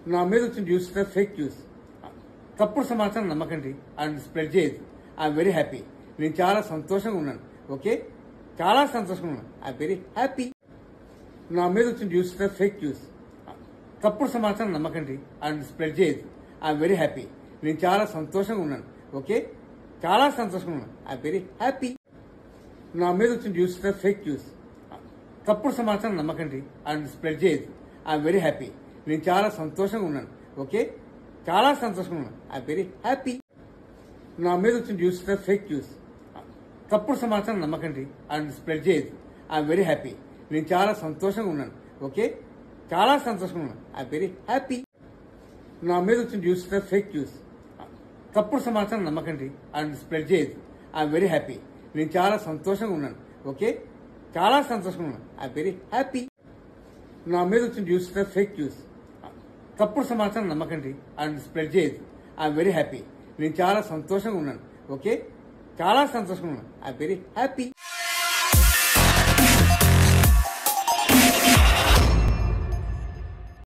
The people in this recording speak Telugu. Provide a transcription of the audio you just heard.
నా మీద వచ్చిన న్యూస్ ఫేక్ న్యూస్ తప్పుడు సమాచారం నమ్మకండి అండ్ స్ప్రెడ్ చేయదు ఐఎమ్ వెరీ హ్యాపీ నేను చాలా సంతోషంగా ఉన్నాను ఓకే చాలా సంతోషంగా ఉన్నాను ఐఎమ్ వెరీ హ్యాపీ నా మీద వచ్చిన న్యూస్ ఫేక్ న్యూస్ తప్పుడు సమాచారం నమ్మకండి అండ్ స్ప్రెడ్ చేయదు ఐఎమ్ వెరీ హ్యాపీ నేను చాలా సంతోషంగా ఉన్నాను ఓకే చాలా సంతోషంగా ఉన్నాను ఐఎమ్ వెరీ హ్యాపీ నా మీద వచ్చిన న్యూస్ ఫేక్ న్యూస్ తప్పుడు సమాచారం నమ్మకండి అండ్ స్ప్రెడ్ చేయదు ఐఎమ్ వెరీ హ్యాపీ నేను చాలా సంతోషంగా ఉన్నాను ఓకే చాలా సంతోషంగా ఉన్నాను ఐఎమ్ వెరీ హ్యాపీ నా మీద వచ్చిన న్యూస్ ఫేక్ న్యూస్ తప్పుడు సమాచారం నమ్మకండి అండ్ స్ప్రెడ్ చేయదు ఐఎమ్ వెరీ హ్యాపీ నేను చాలా సంతోషంగా ఉన్నాను ఓకే చాలా సంతోషంగా ఉన్నాను ఐఎమ్ వెరీ హ్యాపీ నా మీద వచ్చిన న్యూస్ ఫేక్ న్యూస్ తప్పుడు సమాచారం నమ్మకండి అండ్ స్ప్రెడ్ చేయదు ఐఎమ్ వెరీ హ్యాపీ నేను చాలా సంతోషంగా ఉన్నాను ఓకే చాలా సంతోషంగా ఉన్నాను ఐఎమ్ వెరీ హ్యాపీ నా మీద వచ్చిన న్యూస్ ఫేక్ న్యూస్ తప్పుడు సమాచారం నమ్మకండి అండ్ స్ప్రెడ్ చేయదు ఐఎమ్ వెరీ హ్యాపీ నేను చాలా సంతోషంగా ఉన్నాను ఓకే చాలా సంతోషంగా ఉన్నాను ఐఎమ్ వెరీ హ్యాపీ